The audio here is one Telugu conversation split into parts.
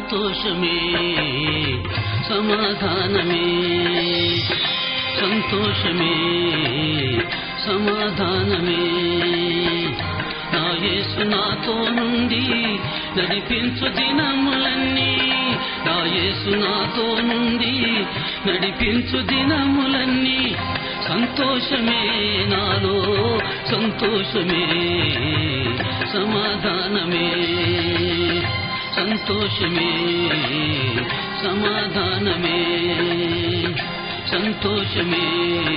సంతోషమే సమాధానమే సంతోషమే సమాధానమే నా యేసు నాతో నుండి నడిపించు దినములన్నీ నా యేసు నాతో నుండి నడిపించు దినములన్నీ సంతోషమే నాలో సంతోషమే సమాధానమే సంతోషమే సమాధానమే సంతోషమే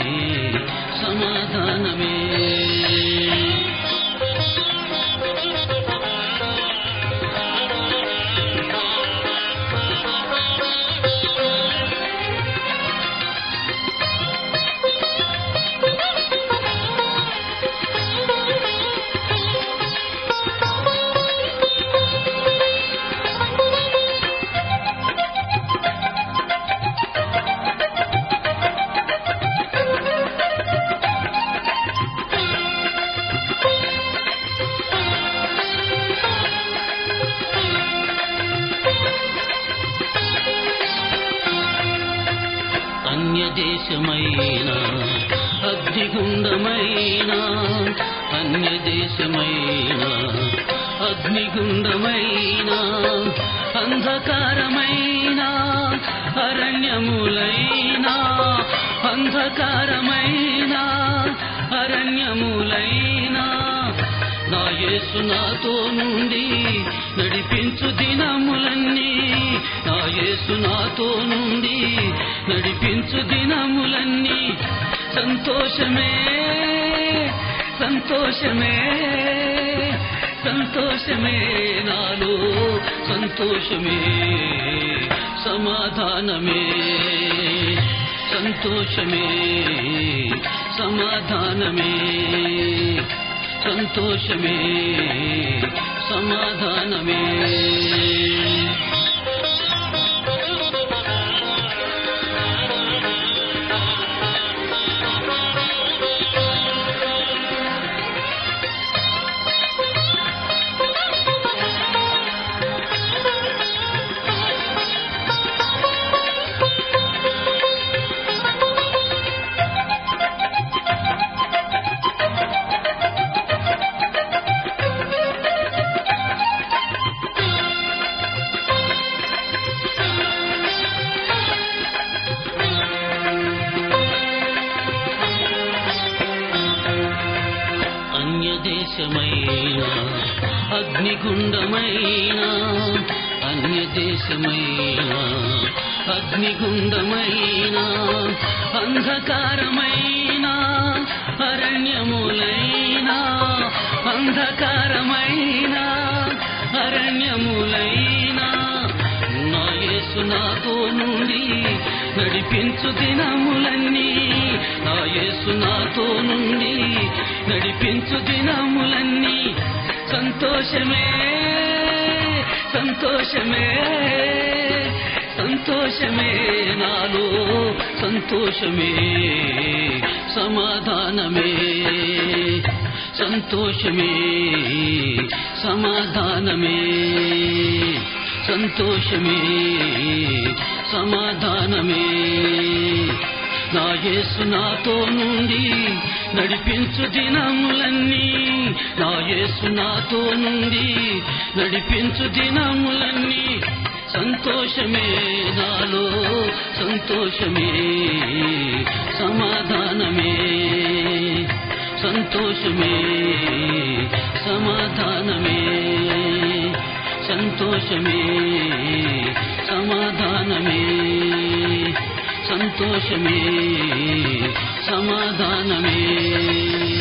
సమాధానమే అన్యదేశమైన అగ్నిగుండమైన అన్యదేశమైన అగ్నిగుండమైన అంధకారమైన అరణ్యములైన అంధకారమైన అరణ్యములైన నా యేసు నాతో నుండి నడిపించు దినములన్నీ నా యేసు నాతో నుండి నడిపించు దినములన్నీ సంతోషమే సంతోషమే సంతోషమే నాలో సంతోషమే సమాధానమే సంతోషమే సమాధానమే సంతోషమే సమాధానమే అన్యదేశమైన అగ్నిగుండమైన అన్యదేశమైన అగ్నిగుండమైన అంధకారమైన అరణ్యములైన అంధకారమైన అరణ్యములైన నా యేసు నాతో నుండి నడిపించు దినములన్నీ నా యేసు నాతో నుండి నడిపించు దినములన్నీ సంతోషమే సంతోషమే సంతోషమే నాలో సంతోషమే సమాధానమే సంతోషమే సమాధానమే సంతోషమే సమాధానమే నా యేసు నాతో నుండి నడిపించు దినములన్నీ నా యేసు నాతో నుండి నడిపించు దినములన్నీ సంతోషమే నాలో సంతోషమే సమాధానమే సంతోషమే సమాధానమే సంతోషమే సమాధానమే సంతోషమే సమాధానమే